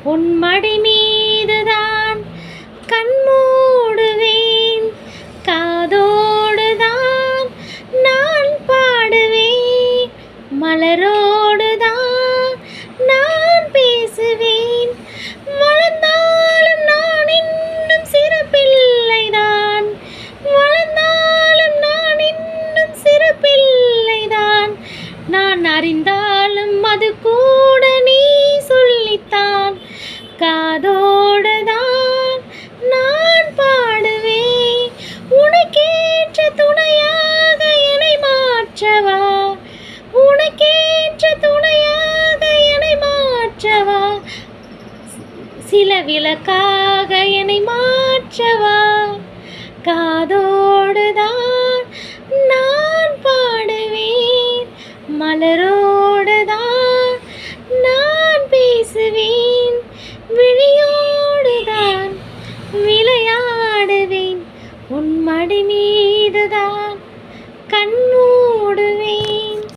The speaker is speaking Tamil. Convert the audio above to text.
உன் மடி மீதுதான் கண்மூடுவேன் காதோடுதான் நான் பாடுவேன் மலரோடுதான் நான் பேசுவேன் வளர்ந்தாலும் நான் இன்னும் சிறு பிள்ளைதான் வளர்ந்தாலும் நான் இன்னும் சிறு பிள்ளைதான் நான் அறிந்தாலும் அது கூட நீ சொல்லித்தான் காதோடுதான் நான் பாடுவேன் உனக்கேற்ற துணையாக என்னை மாற்றவா உனக்கேற்ற துணையாக என்னை மாற்றவா சில விளக்காக என்னை மாற்றவா காதோடுதான் நான் பாடுவேன் மலரோடுதான் நான் பேசுவேன் விழியோடுதான் விளையாடுவேன் உன் மடி மீதுதான் கண்ணூ